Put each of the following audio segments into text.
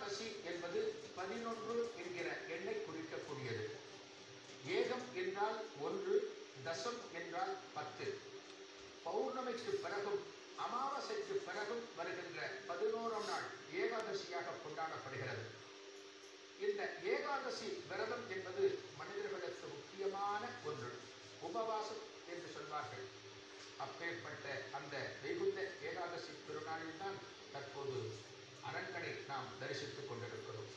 ஏகாதசி என்பது பதினொன்று என்கிற எண்ணை குறிக்கக்கூடியது ஏகம் என்றால் ஒன்று தசம் என்றால் பத்து பௌர்ணமிக்கு பிறகும் அமாவாசைக்கு பிறகும் வருகின்ற பதினோராம் நாள் ஏகாதசியாக கொண்டாடப்படுகிறது இந்த ஏகாதசி விரதம் என்பது மனிதர்களுக்கு முக்கியமான ஒன்று உபவாசம் என்று சொல்வார்கள் அப்பேற்பட்ட அந்த வைகுந்த ஏகாதசி திருநாளில் தான் தற்போது அரண்களை நாம் தரிசித்துக் கொண்டிருக்கிறோம்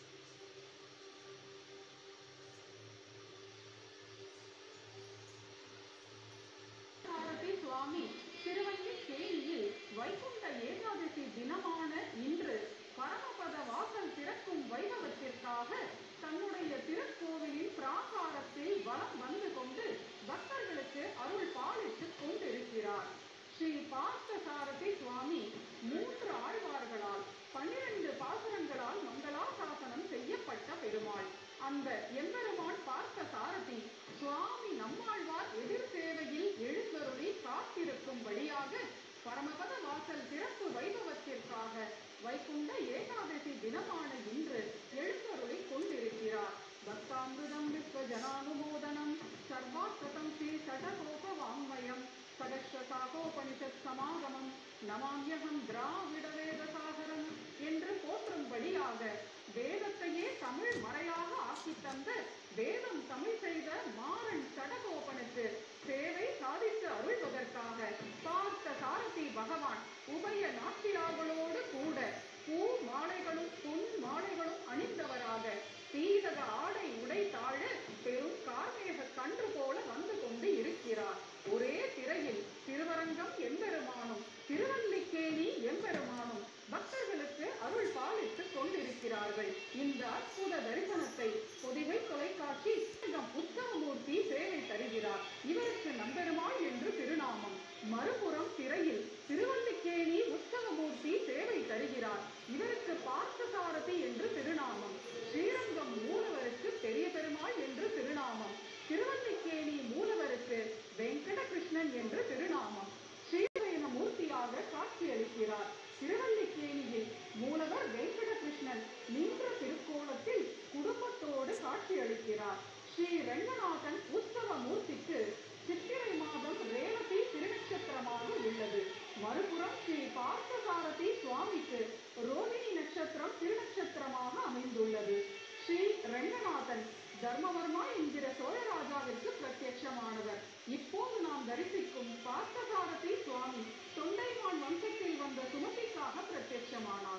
பாரதி சுவாமி திருவல்லிக்கேணியில் வைகுண்ட ஏகாதசி தினமான இன்று பரமபத வாசல் திறக்கும் வைபவத்திற்காக தன்னுடைய திருக்கோவிலின் பிராகாரத்தில் வலம் வந்து கொண்டு பக்தர்களுக்கு அருள் பாலித்துக் கொண்டிருக்கிறார் ஸ்ரீ பார்த்தசாரதி சுவாமி மூன்று ஆழ்வார்களால் பன்னிரண்டு பாசுரங்களால் மங்களாசாசனம் செய்யப்பட்ட பெருமாள் அந்த எம்பெருமான் பார்த்த சாரதி சுவாமி நம்மாழ்வார் எதிர் சேவையில் எழுந்தருளி காத்திருக்கும்படியாக பரமபத வாசல் திறப்பு வைபவத்திற்காக வைகுண்ட ஏகாதசி தினமான இன்று எழுந்தருளி கொண்டிருக்கிறார் பக்தாமிருதம் விஸ்வ ஜனானுமோதனம் சர்வாத்மதம் ஸ்ரீ சடகோப வாங்மயம் சகஸ்வசாகோபனிஷத் சமாகமம் நமாமியகம் திராவிட வேத சாகரம் என்று போற்றும்படியாக வேதத்தையே தமிழ் மறையாக ஆக்கி தந்த வேதம் தமிழ் செய்த மாறன் சடகோபனுக்கு சேவை சாதித்து அருள்வதற்காக பார்த்த சாரதி பகவான் உபய நாச்சியார்களோடு கூட பூ மாலைகளும் பொன் மாலைகளும் அணிந்தவராக சீதக ஆடை உடை தாழ பெரும் கார்மேக கன்று போல வந்து கொண்டு இருக்கிறார் ஒரே திரையில் திருவரங்கம் எம்பெருமானும் திருவல்லிக்கேணி எம்பெருமானும் பக்தர்களுக்கு அருள் பாலித்துக் கொண்டிருக்கிறார்கள் இந்த அற்புத தரிசனத்தை பொதிகை தொலைக்காட்சி சிங்கம் உத்தமமூர்த்தி சேவை தருகிறார் இவருக்கு நம்பெருமாள் என்று திருநாமம் மறுபுறம் திரையில் திருவல்லிக்கேணி உற்சவமூர்த்தி சேவை தருகிறார் இவருக்கு பார்த்தசாரதி என்று திருநாமம் ஸ்ரீரங்கம் மூலவருக்கு பெரிய பெருமாள் என்று திருநாமம் திருவல்லிக்கேணி மூலவருக்கு வெங்கடகிருஷ்ணன் என்று திருநாமம் ஸ்ரீவேன மூர்த்தியாக காட்சியளிக்கிறார் திருவல்லிக்கேணியில் மூலவர் வெங்கடகிருஷ்ணன் நின்ற திருக்கோலத்தில் குடும்பத்தோடு காட்சியளிக்கிறார் ஸ்ரீ ரங்கநாதன் உற்சவ மூர்த்திக்கு சித்திரை மாதம் ரேவதி திருநட்சத்திரமாக உள்ளது மறுபுறம் ஸ்ரீ பார்த்தசாரதி சுவாமிக்கு ரோகிணி நட்சத்திரம் திருநட்சத்திரமாக அமைந்துள்ளது ஸ்ரீ ரங்கநாதன் தர்மவர்மா என்கிற சோழராஜாவிற்கு பிரத்யட்சமானவர் இப்போது நாம் தரிசிக்கும் பார்த்தசாரதி சுவாமி தொண்டைமான் வம்சத்தில் வந்த சுமதிக்காக பிரத்யட்சமானார்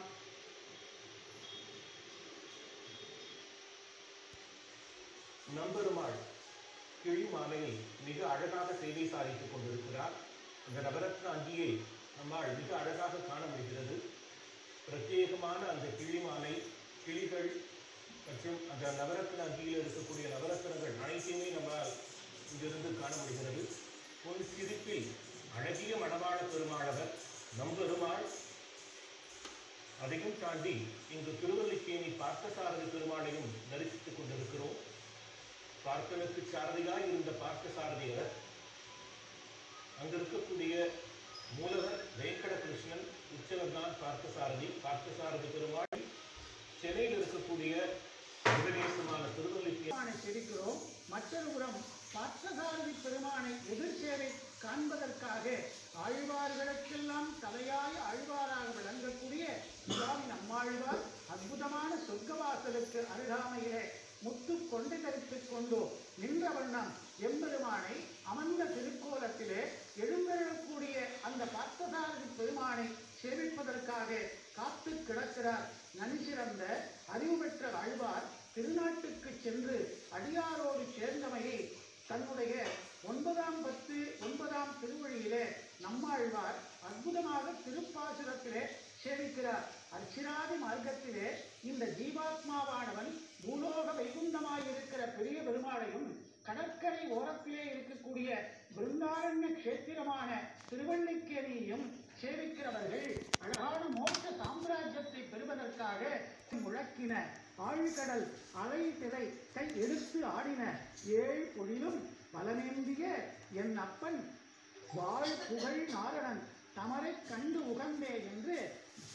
நம்பெருமாள் கிழிமாலையில் மிக அழகாக சேவை சாதித்துக் கொண்டிருக்கிறார் அந்த நவரத்ன அங்கியை நம்மால் மிக அழகாக காண முடிகிறது பிரத்யேகமான அந்த கிழிமாலை கிளிகள் மற்றும் அந்த நவரத்ன அங்கியில் இருக்கக்கூடிய நவரத்னங்கள் அனைத்தையுமே நம்மால் இங்கிருந்து காண முடிகிறது பொன் சிரிப்பில் அழகிய மணவாள பெருமாளவர் நம்பெருமாள் அதையும் தாண்டி இங்கு திருவல்லிக்கேணி பார்த்தசாரதி பெருமாளையும் தரிசித்துக் கொண்டிருக்கிறோம் பார்த்தனுக்கு சாரதியாய் இருந்த பார்த்தசாரதியர் அங்க இருக்கக்கூடிய மூலவர் வெங்கடகிருஷ்ணன் உற்சவர் தான் பார்த்தசாரதி பார்த்தசாரதி பெருமாள் சென்னையில் இருக்கக்கூடிய பிரதேசமான திருவல்லிக்கேணி பெருமானை சிரிக்கிறோம் மற்றொரு புறம் பார்த்தசாரதி பெருமானை எதிர் சேவை காண்பதற்காக ஆழ்வார்களுக்கெல்லாம் தலையாய ஆழ்வாராக விளங்கக்கூடிய சுவாமி நம்மாழ்வார் அற்புதமான சொர்க்கவாசலுக்கு அருகாமையிலே முத்து கொண்டு தரித்துக் கொண்டு நின்ற வண்ணம் எம்பெருமானை அமர்ந்த திருக்கோலத்திலே எழுந்தெழக்கூடிய அந்த பார்த்தசாரதி பெருமானை சேவிப்பதற்காக காத்து கிடக்கிறார் நன்சிறந்த அறிவு பெற்ற ஆழ்வார் திருநாட்டுக்கு சென்று அடியாரோடு சேர்ந்தமையை தன்னுடைய ஒன்பதாம் பத்து ஒன்பதாம் திருவழியிலே நம்மாழ்வார் அற்புதமாக திருப்பாசுரத்திலே சேவிக்கிறார் அர்ச்சிராதி மார்க்கத்திலே இந்த ஜீவாத்மாவானவன் பூலோக வைகுந்தமாயிருக்கிற பெரிய பெருமாளையும் கடற்கரை ஓரத்திலே இருக்கக்கூடிய பிருந்தாரண்ய கஷேத்திரமான திருவள்ளிக்கேணியையும் சேவிக்கிறவர்கள் அழகான மோட்ச சாம்ராஜ்யத்தை பெறுவதற்காக முழக்கின ஆழ்கடல் அலை திரை கை எடுத்து ஆடின ஏழ் பொழிலும் பலமேந்திய என் அப்பன் வாழ் புகழ் நாரணன் தமரைக் கண்டு உகந்தே என்று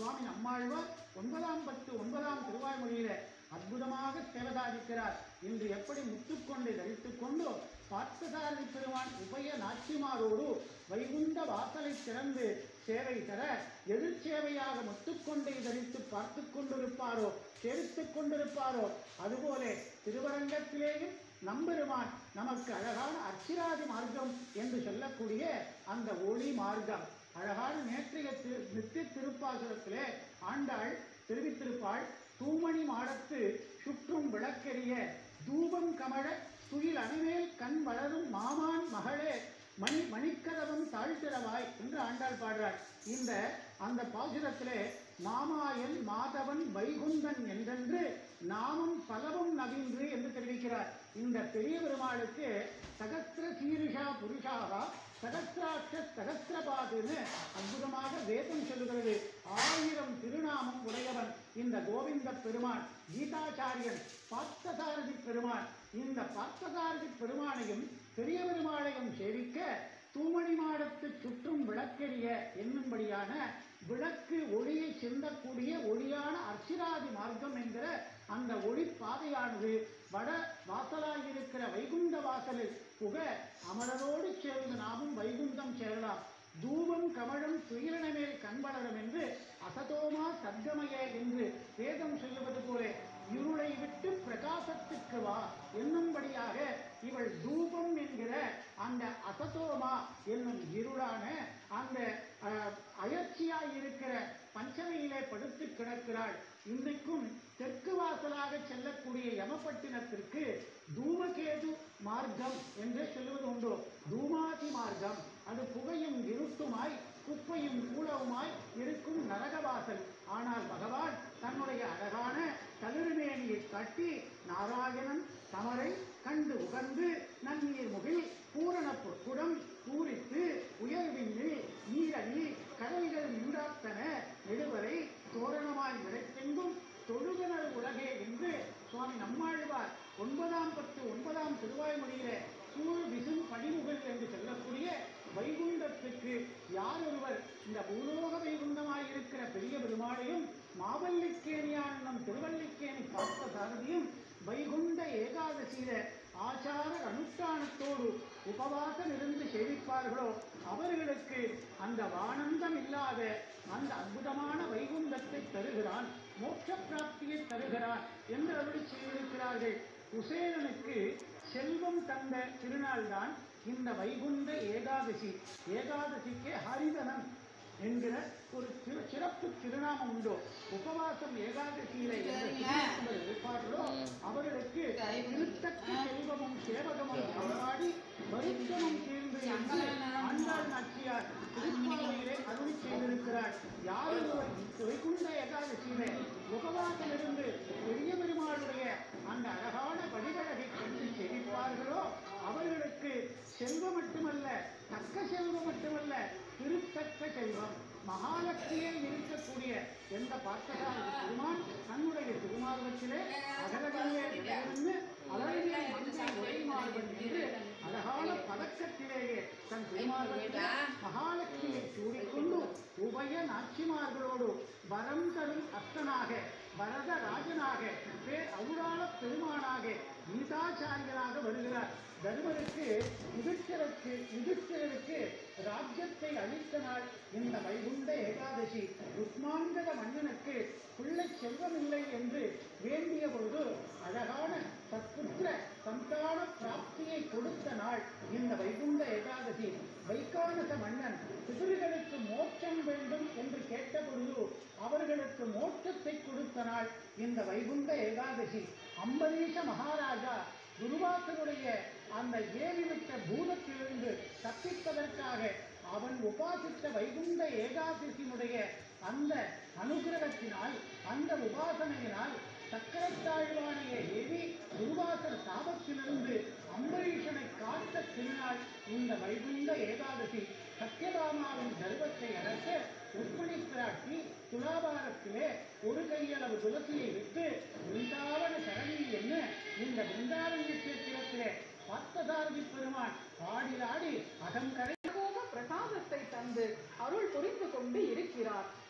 சுவாமி நம்மாழ்வார் ஒன்பதாம் பத்து ஒன்பதாம் திருவாய்மொழியில அற்புதமாக சேவதாதிக்கிறார் இன்று எப்படி முத்துக்கொண்டை தரித்துக் கொண்டு பார்த்தசாரதி பெருமான் உபய நாச்சிமாரோடு வைகுண்ட வாசலை திறந்து சேவை தர எதிர்ச்சேவையாக முத்துக்கொண்டை தரித்து பார்த்து கொண்டிருப்பாரோ சேவித்துக் கொண்டிருப்பாரோ அதுபோல திருவரங்கத்திலேயும் நம்பெருமான் நமக்கு அழகான அர்ச்சிராதி மார்க்கம் என்று சொல்லக்கூடிய அந்த ஒளி மார்க்கம் அழகான நேற்றைய திரு நித்திய திருப்பாசுரத்திலே ஆண்டாள் தெரிவித்திருப்பாள் தூமணி மாடத்து சுற்றும் விளக்கெரிய தூபம் கமழ துயில் அணிமேல் கண் வளரும் மாமான் மகளே மணி மணிக்கதவம் தாழ்த்திரவாய் என்று ஆண்டாள் பாடுறாள் இந்த அந்த பாசுரத்திலே மாமாயன் மாதவன் வைகுந்தன் என்றென்று நாமம் பலவும் நவீன்று என்று தெரிவிக்கிறார் இந்த பெரிய பெருமாளுக்கு சகஸ்திர சீரிஷா புருஷாவா சகஸ்திராட்ச சகஸ்திரபாதுன்னு அற்புதமாக வேதம் சொல்லுகிறது ஆயிரம் திருநாமம் உடையவன் இந்த கோவிந்த பெருமான் கீதாச்சாரியன் பார்த்தசாரதி பெருமான் இந்த பார்த்தசாரதி பெருமானையும் பெரிய பெருமாளையும் சேவிக்க தூமணி மாடத்து சுற்றும் விளக்கெரிய என்னும்படியான விளக்கு ஒளியை சிந்தக்கூடிய ஒளியான அர்ச்சிராதி மார்க்கம் என்கிற அந்த ஒளி பாதையானது வட வாசலாயிருக்கிற வைகுண்ட வாசலில் புக அமரரோடு சேர்ந்து நாமும் வைகுண்டம் சேரலாம் தூபம் கமழும் துயிலன மேல் கண்வளரும் என்று அசதோமா சத்கமய என்று வேதம் சொல்லுவது போல இருளை விட்டு பிரகாசத்துக்கு வா என்னும்படியாக இவள் தூபம் என்கிற அந்த அசதோமா என்னும் இருளான அந்த அஹ், அயற்சியாய் இருக்கிற பஞ்சமையிலே படுத்து கிடக்கிறாள் இன்றைக்கும் தெற்கு வாசலாக செல்லக்கூடிய யமப்பட்டினத்திற்கு தூமகேது மார்க்கம் என்று சொல்லுவது உண்டு தூமாதி மார்க்கம் அது புகையும் இருட்டுமாய் குப்பையும் கூலவுமாய் இருக்கும் நரகவாசல் ஆனால் பகவான் தன்னுடைய அழகான தளிர்மேனியை காட்டி நாராயணன் தமரை கண்டு உகந்து நன்னீர் முகில் பூரண பொற்குடம் பூரித்து உயர்வின்னில் நீரடி கடல்கள் நின்றாத்தன நெடுவரை தோரணமாய் நிறைத்தெங்கும் தொழுகனர் உலகே என்று சுவாமி நம்மாழ்வார் ஒன்பதாம் பத்து ஒன்பதாம் திருவாய்மொழியிலே சூழ் விசும் படிமுகல் என்று சொல்லக்கூடிய வைகுண்டத்துக்கு யார் ஒருவர் இந்த பூலோக வைகுண்டமாய் இருக்கிற பெரிய பெருமாளையும் மாவல்லிக்கேணியான நம் திருவல்லிக்கேணி பார்த்த சாரதியும் வைகுண்ட ஏகாதசியில ஆச்சார அனுஷ்டானத்தோடு உபவாசம் இருந்து சேவிப்பார்களோ அவர்களுக்கு அந்த வானந்தம் இல்லாத அந்த அற்புதமான வைகுண்டத்தை தருகிறான் மோட்ச பிராப்தியை தருகிறான் என்று அருளி செய்திருக்கிறார்கள் குசேலனுக்கு செல்வம் தந்த திருநாள் தான் இந்த வைகுண்ட ஏகாதசி ஏகாதசிக்கு ஹரிதனம் என்கிற ஒரு சிற- சிறப்பு திருநாமம் உண்டோ உபவாசம் ஏகாதசியில எந்த திருநாமங்கள் இருப்பார்களோ அவர்களுக்கு திருத்தக்க செல்வமும் சேவகமும் கொண்டாடி வருத்தமும் தீர்ந்து என்று ஆண்டாள் நாச்சியார் திருப்பாவையிலே அருளி செய்திருக்கிறார் யார் ஒருவர் வைகுண்ட ஏகாதசியிலே உபவாசம் இருந்து பெரிய பெருமாளுடைய அந்த அழகான வழிகழகை கண்டு செழிப்பார்களோ அவர்களுக்கு செல்வம் மட்டுமல்ல தக்க செல்வம் மட்டுமல்ல திருத்தக்க செல்வம் மகாலட்சுமியே இருக்கக்கூடிய எந்த பார்த்ததான பெருமான் தன்னுடைய திருமார்வத்திலே அகலகல்லே நிலையிருந்து அழகிலே மஞ்சை உரைமாறுவன் என்று அழகான பதக்கத்திலேயே தன் திருமார்வத்திலே மகாலட்சுமியை சூடிக்கொண்டு உபய நாச்சிமார்களோடு வரம் தரும் அத்தனாக வரத ராஜனாக பேர் அவுராள பெருமானாக கீதாச்சாரியராக வருகிறார் தர்மருக்கு யுதிஷ்டருக்கு யுதிஷ்டருக்கு ராஜ்யத்தை அளித்த நாள் இந்த வைகுண்ட ஏகாதசி ருக்மாங்கத மன்னனுக்கு பிள்ளை செல்வம் இல்லை என்று வேண்டிய பொழுது அழகான சத்புத்திர சந்தான பிராப்தியை கொடுத்த நாள் இந்த வைகுண்ட ஏகாதசி வைகானச மன்னன் பிதர்களுக்கு மோட்சம் வேண்டும் என்று கேட்ட பொழுது அவர்களுக்கு மோட்சத்தை கொடுத்த நாள் இந்த வைகுண்ட ஏகாதசி அம்பரீஷ மகாராஜா துருவாசனுடைய அந்த ஏவிவிட்ட பூதத்திலிருந்து தப்பிப்பதற்காக அவன் உபாசித்த வைகுண்ட ஏகாதசியினுடைய அந்த அனுகிரகத்தினால் அந்த உபாசனையினால் சக்கரத்தாழ்வானைய ஏவி துர்வாசர் சாபத்திலிருந்து அம்பரீஷனை காத்த திருநாள் இந்த வைகுண்ட ஏகாதசி சத்யபாமாவின் கர்வத்தை அடக்க ருக்மிணி பிராட்டி துலாபாரத்திலே ஒரு கையளவு துளசியை விட்டு பிருந்தாவன சரணி என்ன இந்த பிருந்தாவன கஷேத்திரத்திலே பார்த்தசாரதி பெருமான் பாடிலாடி அகங்கரை அனுபவ பிரசாதத்தை தந்து அருள் புரிந்து கொண்டு இருக்கிறார்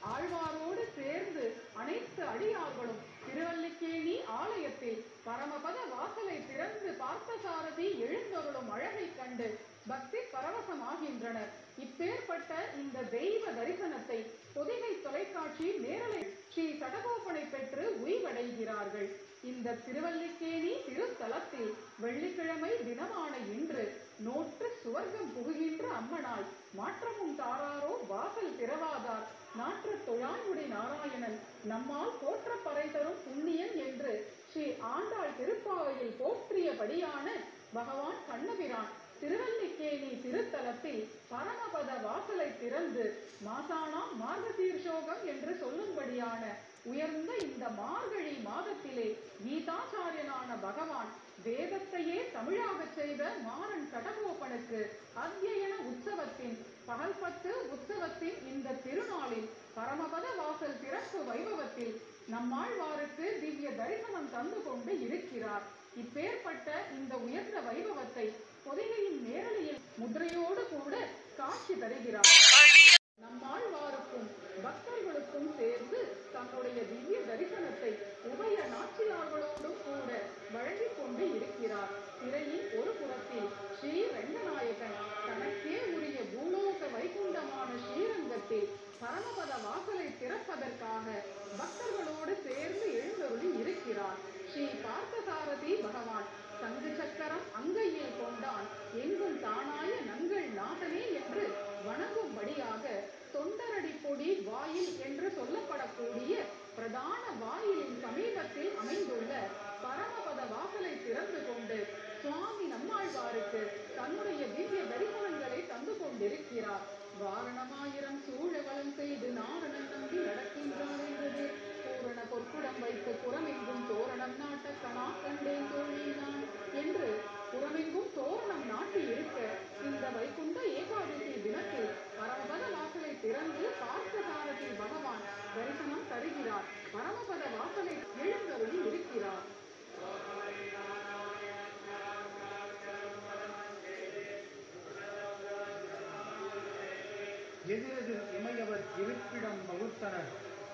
ஆழ்வாரோடு சேர்ந்து அனைத்து அடியார்களும் திருவல்லிக்கேணி ஆலயத்தில் பரமபத வாசலை திறந்து பார்த்தசாரதி எழுந்தருளும் அழகைக் கண்டு பக்தி பரவசமாகின்றனர் இப்பேற்பட்ட இந்த தெய்வ தரிசனத்தை பொதிகை தொலைக்காட்சி நேரலை ஸ்ரீ சடகோபனை பெற்று உய்வடைகிறார்கள் இந்த திருவல்லிக்கேணி திருத்தலத்தில் வெள்ளிக்கிழமை தினமான இன்று நோற்று சுவர்க்கம் புகுகின்ற அம்மனாய் மாற்றமும் தாராரோ வாசல் திறவாதார் நாற்று தொழாங்குடி நாராயணன் நம்மால் போற்ற பறை தரும் புண்ணியன் என்று ஸ்ரீ ஆண்டாள் திருப்பாவையில் போற்றியபடியான பகவான் கண்ணபிரான் திருவல்லிக்கேணி திருத்தலத்தில் பரமபத வாசலை திறந்து மாசானா மார்கசீர்ஷோகம் என்று சொல்லும்படியான உயர்ந்த இந்த மார்கழி மாதத்திலே கீதாச்சாரியனான பகவான் வேதத்தையே தமிழாகச் செய்த மாறன் கடகோபனுக்கு அத்தியன உற்சவத்தின் பகல் பத்து உற்சவத்தின் இந்த திருநாளில் பரமபத வாசல் திறப்பு வைபவத்தில் நம்மாழ்வாருக்கு திவ்ய தரிசனம் தந்து கொண்டு இருக்கிறார் இப்பேற்பட்ட இந்த உயர்ந்த வைபவத்தை பொதிகையின் நேரலையில் முദ്രയോடு கூட காட்சி தருகிறார் நம்மாழ்வாருக்கும் பக்தர்களுக்கும் சேர்ந்து தன்னுடைய திவ்ய தரிசனத்தை உபய நாச்சியார்களோடும் கூட வழங்கிக் கொண்டு இருக்கிறார் திரையின் ஒரு புறத்தில் ஸ்ரீ ரங்கநாயகன் தனக்கே உரிய பூலோக வைகுண்டமான ஸ்ரீரங்கத்தில் பரமபத வாசலை திறப்பதற்காக பக்தர்களோடு சேர்ந்து எழுந்தருளி இருக்கிறார் ஸ்ரீ பார்த்தசாரதி பகவான் சங்கு சக்கரம் அங்கையில் கொண்டான் எங்கும் தானாய நங்கள் நாதனே என்று வணங்கும்படியாக தொண்டரடி பொடி வாயில் என்று சொல்லப்படக்கூடிய பிரதான வாயிலின் சமீபத்தில் அமைந்துள்ள பரமபத வாசலை திறந்து கொண்டு சுவாமி நம்மாழ்வாருக்கு தன்னுடைய திவ்ய தரிசனங்களை தந்து கொண்டிருக்கிறார் வாரணமாயிரம் சூழவலம் செய்து நாரணன் நம்பி நடக்கின்றார் என்றது பூரண பொற்குடம் வைத்து புறமெங்கும் தோரணம் நாட்ட கணா கண்டேன் தோழி நான் என்று புறமெங்கும் தோரணம் நாட்டி இருக்க இந்த வைகுண்ட ஏகாதசி தினத்தில் பரமபத வாசலை திறந்து பார்த்தசாரதி பகவான் தரிசனம் தருகிறார் பரமபத வாசலை எழுந்தருளி இருக்கிறார் எதிரெதிர் இமையவர் இருப்பிடம் வகுத்தனர்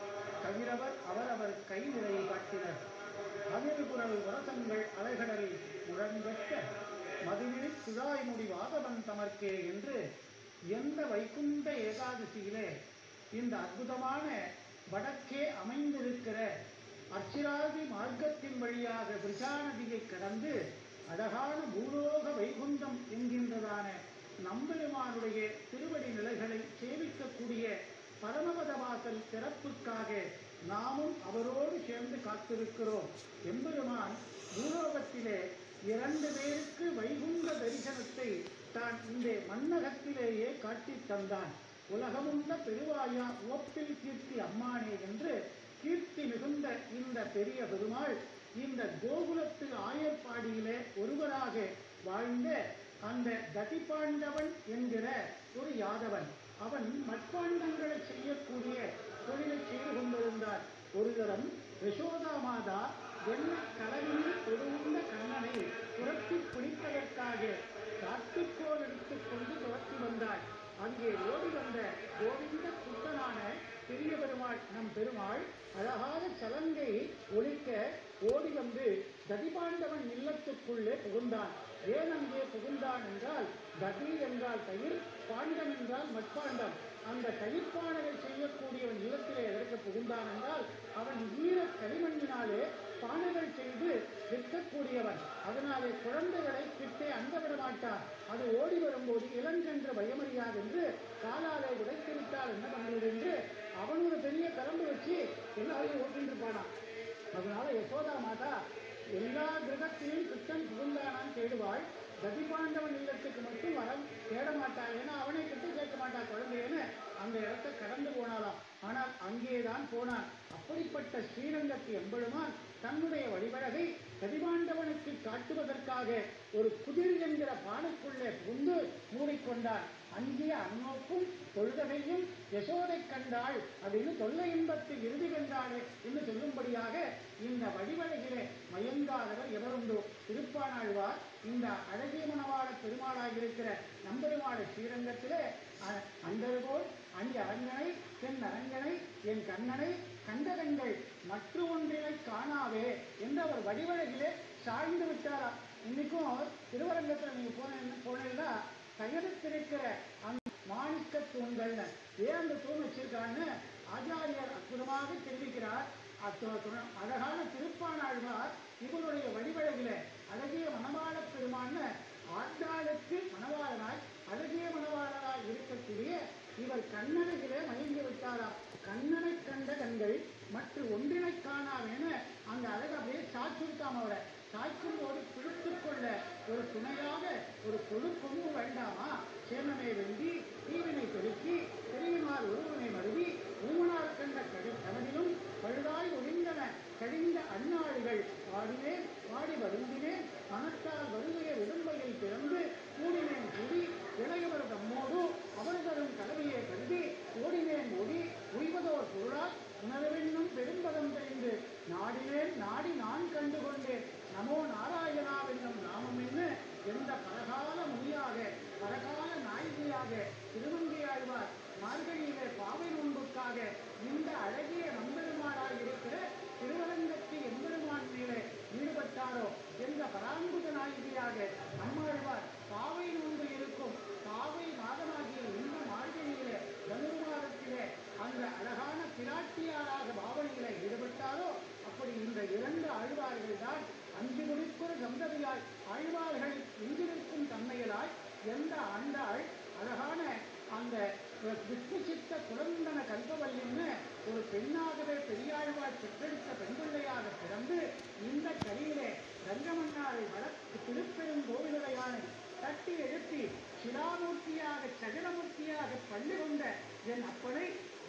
தவிரவர் அவரவர் கை நிலை காட்டினர் அதிர்குரல் உரசங்கள் அலைகடலில் முழங்கற்ற மதுவிழி குழாய்முடி வாதவன் தமர்க்கே என்று எந்த வைகுண்ட ஏகாதசியிலே இந்த அற்புதமான வடக்கே அமைந்திருக்கிற அர்ச்சிராதி மார்க்கத்தின் வழியாக விருஷா நதியை கடந்து அழகான பூலோக வைகுண்டம் என்கின்றதான நம்பெருமானுடைய திருவடி நிலைகளை சேவிக்கக்கூடிய பரமபத வாசல் சிறப்புக்காக நாமும் அவரோடு சேர்ந்து காத்திருக்கிறோம் எம்பெருமான் பூலோகத்திலே இரண்டு பேருக்கு வைகுண்ட தரிசனத்தை தான் இந்த மண்ணகத்திலேயே காட்டித் தந்தான் உலகமுள்ள பெருவாயா ஓப்பில் கீர்த்தி அம்மானே என்று கீர்த்தி மிகுந்த இந்த பெரிய பெருமாள் இந்த கோகுலத்து ஆயர்பாடியிலே ஒருவராக வாழ்ந்த அந்த ததிபாண்டவன் என்கிற ஒரு யாதவன் அவன் மட்பாண்டங்களை செய்யக்கூடிய தொழிலை செய்து கொண்டிருந்தார் ஒரு தரம் யசோதா மாதா வெண்ண கலவியில் ஒருவுண்ட கண்ணனை புரட்டி பிடிப்பதற்காக காட்டுக்கோல் எடுத்துக் கொண்டு துரத்தி வந்தாள் அங்கே ஓடி வந்த கோவிந்த புத்தனான பெரிய பெருமாள் நம் பெருமாள் அழகாக சலங்கை ஒலிக்க ஓடி வந்து ததிபாண்டவன் இல்லத்துக்குள்ளே புகுந்தான் ஏன் அங்கே புகுந்தான் என்றால் ததி என்றால் தயிர் பாண்டம் என்றால் மட்பாண்டம் அந்த தயிர்ப்பானைகள் செய்யக்கூடியவன் இல்லத்திலே எதற்கு புகுந்தான் என்றால் அவன் ஈர களிமண்ணினாலே பானைகள் செய்து விற்கக்கூடியவன் அதனாலே குழந்தைகளை கிட்டே அங்க விட மாட்டான் அது ஓடி வரும்போது இளங்கன்று பயமறியாது என்று காலாலே உடைத்து விட்டால் என்ன பண்றது என்று அவன் ஒரு பெரிய கலம்பு வச்சு எல்லாரையும் ஓட்டிட்டு இருப்பானான் அதனால யசோதா மாதா எல்லா கிரகத்திலும் கிருஷ்ணன் புகுந்தானான் தேடுவாள் கதிபாண்டவன் இல்லத்துக்கு மட்டும் வர தேட மாட்டாள் ஏன்னா அவனை கிட்ட சேர்க்க மாட்டான் குழந்தைன்னு அந்த இடத்தை கடந்து போனாலாம் ஆனால் அங்கேதான் போனான் அப்படிப்பட்ட ஸ்ரீரங்கத்து எம்பெருமான் தன்னுடைய வழிபடகை கதிபாண்டவனுக்கு காட்டுவதற்காக ஒரு குதிர் என்கிற பானைக்குள்ளே புகுந்து மூடிக்கொண்டார் அங்கே அன்னோக்கும் தொழுதகையும் யசோதை கண்டாள் அப்படின்னு தொல்லை இன்பத்தில் இறுதி கண்டாளே என்று சொல்லும்படியாக இந்த வடிவழகிலே மயங்காதவர் எவருண்டோ திருப்பானாழ்வார் இந்த அழகிய மணவாள பெருமாளாக இருக்கிற நம்பெருமாள் ஸ்ரீரங்கத்திலே அ- அண்டர்கோள் அங்கே அரங்கனை தென் அரங்கனை என் கண்ணனை கண்டகங்கள் மற்ற ஒன்றினை காணாவே என்று அவர் வடிவழகிலே சாய்ந்து விட்டாராம் இன்னைக்கும் திருவரங்கத்தில் நீங்க போன போனீங்கன்னா கையெழுத்திருக்கிற அந்த மாணிக்க தூண்கள்னு ஏன் அந்த தூண் வச்சிருக்கான்னு ஆச்சாரியர் அற்புதமாக தெரிவிக்கிறார் அத்து- து- அழகான திருப்பானாழ்வார் இவருடைய வடிவழகில அழகிய மணவாள பெருமான்னு ஆண்டாளுக்கு மணவாளனாய் அழகிய மணவாளனாய் இருக்கக்கூடிய இவர் கண்ணழகிலே மயங்கி விட்டாராம் கண்ணனை கண்ட கண்கள் மற்ற ஒன்றினை காணாமேன்னு அந்த அழகு அப்படியே சாய்ச்சிருக்காம அவரை சாய்க்கும் போது பிடித்துக் கொள்ள ஒரு துணையாக ஒரு கொழு கொம்பு வேண்டாமா சேமனை வெந்தி தீவினை பெருக்கி பெரியமார் ஒருவனை மருவி ஊமனார் கண்ட கடு கனவிலும் பழுதாய் ஒழிந்தன கழிந்த அந்நாடுகள் பாடினேன் பாடி வருந்தினேன் மனத்தால் வருகைய விடும்பையில் பிறந்து கூடினேன் கூடி இளையவர் தம்மோடு அவர் தரும் கலவையை கருதி ஓடினேன் ஓடி உய்வதோர் பொருளால் உணர்வென்னும் பெரும்பதம் தெரிந்து நாடினேன் நாடி நான் கண்டு கொண்டேன் நமோ நாராயணாவென்னும் நாமம் என்ன எந்த பரகால முனியாக பரகால நாயகியாக திருமங்கையாழ்வார் மார்கழியிலே பாவை நோன்புக்காக இந்த அழகிய நம்பெருமானாய் இருக்கிற திருவரங்கத்து எம்பெருமான் மேலே ஈடுபட்டாரோ என்ற பராங்குத நாயகியாக நம்மாழ்வார் பாவை நோன்பு இருக்கும் பாவை மாதமாகிய இந்த மார்கழியிலே தனுர்மாதத்திலே அந்த அழகான பிராட்டியாராக பாவனையிலே ஈடுபட்டாரோ அப்படி இந்த இரண்டு ஆழ்வார்கள் தான் அஞ்சு முடிக்குற சந்ததியாய் ஆழ்வார்கள் இங்கு நிற்கும் தன்மையிலாய் எந்த ஆண்டாள் அழகான அந்த விஷ்ணு சித்த குழந்தன கல்பவல்லின்னு ஒரு பெண்ணாகவே பெரியாழ்வார் பெற்றெடுத்த பெண்பிள்ளையாக பிறந்து இந்த கரியிலே ரங்கமன்னாரை வளர்த்து திருப்பெரும் கோவிலுடையானை தட்டி எழுப்பி சிலாமூர்த்தியாக சகலமூர்த்தியாக பள்ளி கொண்ட என் அப்பனை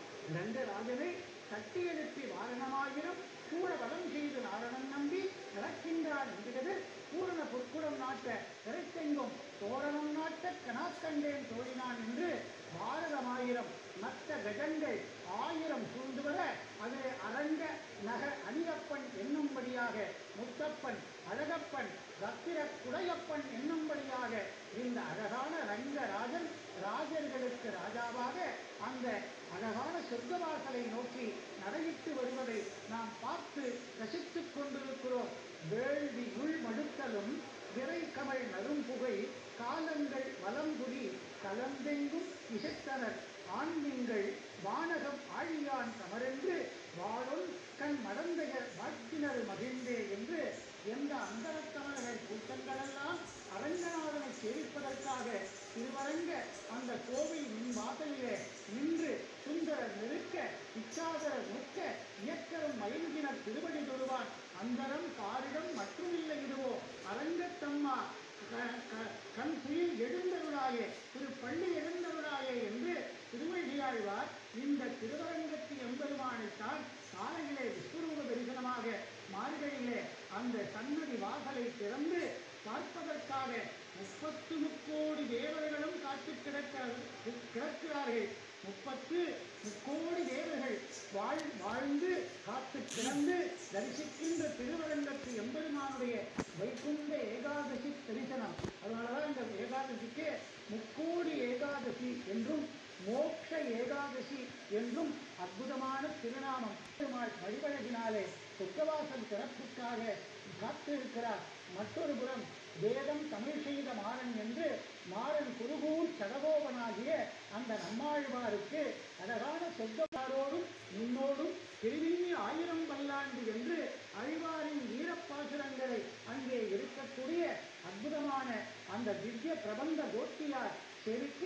ரங்கராஜனை தட்டி எழுப்பி வாரணமாயிரம் கூட வலம் செய்து நாரணன் நம்பி நடக்கின்றான் என்கிறது பூரண பொற்குடம் நாட்ட திரைத்தெங்கும் தோரணம் நாட்ட கனாக்கண்டேன் தோழினான் என்று பாரதமாயிரம் மற்ற கஜங்கள் ஆயிரம் சூழ்ந்து வர அது அரங்க நக அணியப்பன் என்னும்படியாக முத்தப்பன் அழகப்பன் ரத்திர குடையப்பன் என்னும்படியாக இந்த அழகான ரங்கராஜன் ராஜர்களுக்கு ராஜாவாக அந்த அழகான சொர்க்கவாசலை நோக்கி நடையிட்டு வருவதை நாம் பார்த்து ரசித்துக் கொண்டிருக்கிறோம் வேள்வி உள் மடுத்தலும் விரை கமழ் நறும்புகை காலங்கள் வலம்புரி கலந்தெங்கும் இசைத்தனர் ஆண்மீன்கள் வானகம் ஆழியான் கமரென்று வாழும் கண் மடந்தையர் வாழ்த்தினர் மகிழ்ந்தே என்று எந்த அந்தரத்தவர்கள் கூட்டங்களெல்லாம் அரங்கநாதனை சேவிப்பதற்காக திருவரங்க அந்த கோவில் மின் வாசலிலே நின்று சுந்தரர் நெருக்க இச்சாதரர் நோக்க இயக்கரும் மயங்கினர் திருவடி தொழுவான் அந்தரம் பாரிடம் மட்டுமில்லை இதுவோ அரங்கத்தம்மா க- க- கண் துயில் எழுந்தருளாயே திரு பள்ளி எழுந்தருளாயே என்று திருவள்ளியாழ்வார் இந்த திருவரங்கத்து எம்பெருமானைத்தான் காலையிலே விஸ்வரூப தரிசனமாக மார்கழியிலே அந்த சன்னதி வாசலை திறந்து பார்ப்பதற்காக முப்பத்து முக்கோடி தேவர்களும் காத்து கிடக்க கிடக்கிறார்கள் முப்பத்து முக்கோடி தேவர்கள் வாழ் வாழ்ந்து காத்து கிடந்து தரிசிக்கின்ற திருவரங்கத்து எம்பெருமானுடைய வைகுண்ட ஏகாதசி தரிசனம் அதனாலதான் இந்த ஏகாதசிக்கு முக்கோடி ஏகாதசி என்றும் மோட்ச ஏகாதசி என்றும் அற்புதமான திருநாமம் பெருமாள் வழிபழகினாலே சொர்க்கவாசல் திறப்புக்காக காத்திருக்கிறார் மற்றொரு புறம் வேதம் தமிழ் செய்த மாறன் என்று மாறன் குருகூர் சடகோபனாகிய அந்த நம்மாழ்வாருக்கு அழகான சொர்க்கவாரோடும் நின்னோடும் திருவிண்ணி ஆயிரம் பல்லாண்டு என்று அழ்வாரின் வீரப்பாசுரங்களை அங்கே இருக்கக்கூடிய அற்புதமான அந்த திவ்ய பிரபந்த கோஷ்டியார் செரிக்க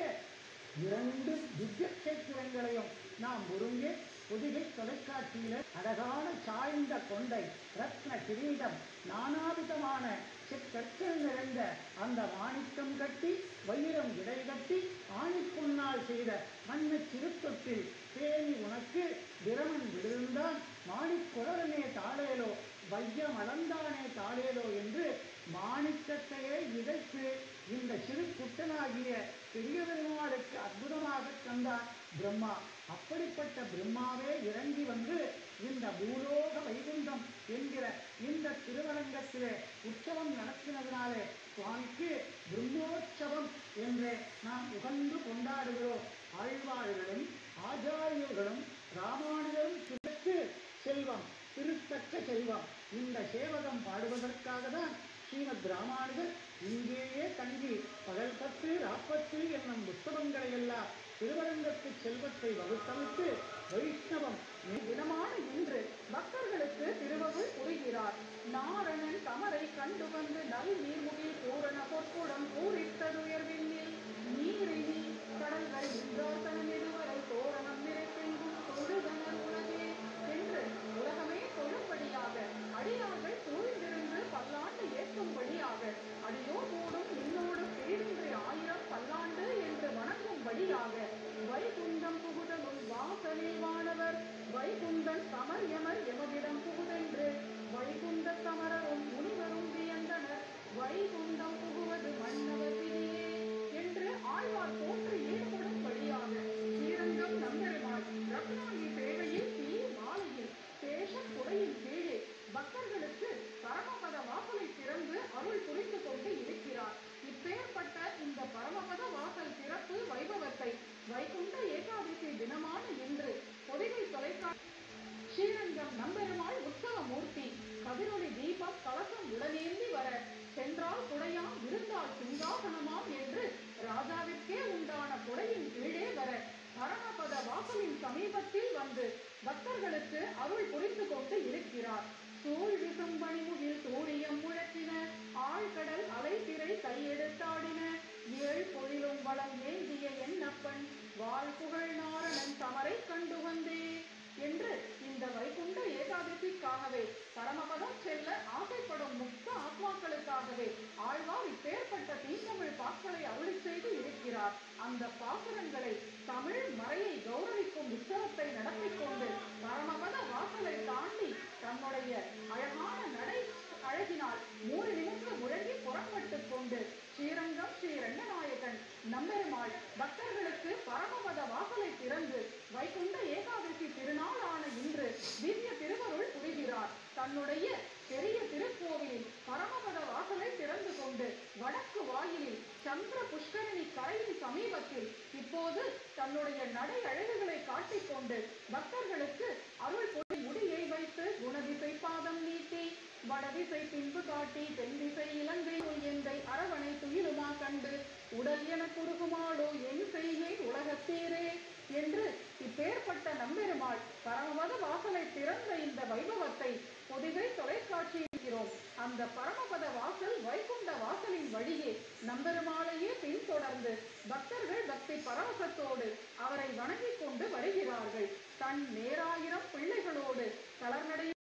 இரண்டு திவ்ய கஷேத்திரங்களையும் நாம் ஒருங்கே பொதிகை தொலைக்காட்சியில அழகான சாய்ந்த கொண்டை ரத்ன கிரீடம் நானாவிதமான செக்கற்கள் நிறைந்த அந்த மாணிக்கம் கட்டி வைரம் இடை கட்டி ஆணிப்பொன்னால் செய்த மண்ணு சிறுத்தொட்டில் பேணி உனக்கு பிரமன் விழுந்தான் மாணிக்குரலனே தாளேலோ வையம் அளந்தானே தாளேலோ என்று மாணிக்கத்தையே விதைத்து இந்த சிறு குட்டனாகிய பெரிய பெருமாளுக்கு அற்புதமாக தந்தார் பிரம்மா அப்படிப்பட்ட பிரம்மாவே இறங்கி வந்து இந்த பூலோக வைகுண்டம் என்கிற இந்த திருவரங்கத்திலே உற்சவம் நடத்தினதினாலே சுவாமிக்கு பிரம்மோற்சவம் என்று நாம் உகந்து கொண்டாடுகிறோம் ஆழ்வார்களும் ஆச்சாரியர்களும் ராமானுஜரும் திருத்து செல்வம் திருத்தக்க செல்வம் இந்த சேவகம் பாடுவதற்காக தான் ஸ்ரீமத் ராமானுஜர் இங்கேயே தங்கி பகல் பத்து ராப்பத்து என்னும் புத்தகங்களை எல்லாம் திருவரங்கத்து செல்வத்தை வகுத்தமைத்து வைஷ்ணவம் தினமான இன்று பக்தர்களுக்கு திருவருள் புரிகிறார் நாரணன் தமரை கண்டு வந்து நல் நீர்முகில் பூரண பொற்குடம் பூரித்ததுயர்வின்னில் நீரினி கடல்கள் இன்றாசனம் இதுவரை தோரணம் நிறைத்தெங்கும் தொழுதனர் உலகே என்று உலகமே தொழும்படியாக அடியார்கள் சூழ்ந்திருந்து பல்லாண்டு ஏற்கும்படியாக அடியோ கூடும் நின்னோடு பேரின்றி ஆயிரம் பல்லாண்டு என்று வணங்கும்படியாக வைகுண்டம் புகுதலும் வாசலில் வானவர் வைகுந்தன் தமர் எமர் எமதிடம் புகுதென்று வைகுந்த தமரரும் முனிவரும் வியந்தனர் வைகுண்டம் புகுவது மன்னவர் விதியே என்று ஆழ்வார் போற்று ஈடுபடும்படியாக ஸ்ரீரங்கம் நம்பெருமாள் ரத்னாகி சேவையில் தீ மாலையில் சேஷ குடையின் கீழே பக்தர்களுக்கு பரமபத வாசலை திறந்து அருள் புரிந்து கொண்டு இருக்கிறார் இப்பேற்பட்ட இந்த பரமபத வாசல் திறப்பு வைபவத்தை வைகுண்ட ஏகாதசி தினமான இன்று பொதிகை தொலைக்காட்சி ஸ்ரீரங்கம் நம்பெருமாள் உற்சவ மூர்த்தி கதிரொளி தீபம் கலசம் உடனேந்தி வர சென்றால் குடையாம் இருந்தால் சிங்காசனமாம் என்று ராஜாவிற்கே உண்டான குடையின் கீழே வர பரமபத வாசலின் சமீபத்தில் வந்து பக்தர்களுக்கு அருள் புரிந்து கொண்டு இருக்கிறார் சூழ் விசும் பணிமுகில் சூரியம் முழக்கின ஆழ்கடல் அலைத்திரை கையெடுத்தாடின ஏழ் பொழிலும் வளம் ஏந்திய என்னப்பன் வாழ் புகழ் நாரணன் தமரை கண்டு வந்தே என்று இந்த வைகுண்ட ஏகாதசிக்காகவே பரமபதம் செல்ல ஆசைப்படும் முக்த ஆத்மாக்களுக்காகவே ஆழ்வார் இப்பேற்பட்ட தீந்தமிழ் பாக்களை அருளி செய்து இருக்கிறார் அந்த பாசுரங்களை தமிழ் மறையை கௌரவிக்கும் உற்சவத்தை நடத்திக் கொண்டு பரமபத வாசலை தாண்டி தன்னுடைய அழகான நடை அழகினால் மூணு நிமிஷம் முழங்கி புறப்பட்டுக் கொண்டு ஸ்ரீரங்கம் ஸ்ரீ ரங்கநாயகன் நம்பெருமாள் பக்தர்களுக்கு பரமபத வாசலை திறந்து வைகுண்ட ஏகாதசி திருநாளான இன்று திவ்ய திருவருள் புரிகிறார் தன்னுடைய பெரிய திருக்கோவிலில் பரமபத வாசலை திறந்து கொண்டு வடக்கு வாயிலில் சந்திர புஷ்கரணி கரையின் சமீபத்தில் இப்போது தன்னுடைய நடை அழகுகளை காட்டிக்கொண்டு பக்தர்களுக்கு அருள் பொறி முடியை வைத்து குணதிசை பாதம் நீட்டி வடதிசை பின்பு காட்டி தென்திசை இலங்கை எந்தை அரவணை துயிலுமா கண்டு உடல் என குறுகுமாடோ என் செய்கை உலகத்தீரே என்று இப்பேற்பட்ட நம்பெருமாள் பரமபத வாசலை திறந்த இந்த வைபவத்தை பொதிகை தொலைக்காட்சியில் இருக்கிறோம் அந்த பரமபத வாசல் வைகுண்ட வாசலின் வழியே நம்பெருமாளையே பின்தொடர்ந்து பக்தர்கள் பக்தி பரவசத்தோடு அவரை வணங்கிக் கொண்டு வருகிறார்கள் தன் நேராயிரம் பிள்ளைகளோடு கலர்நடை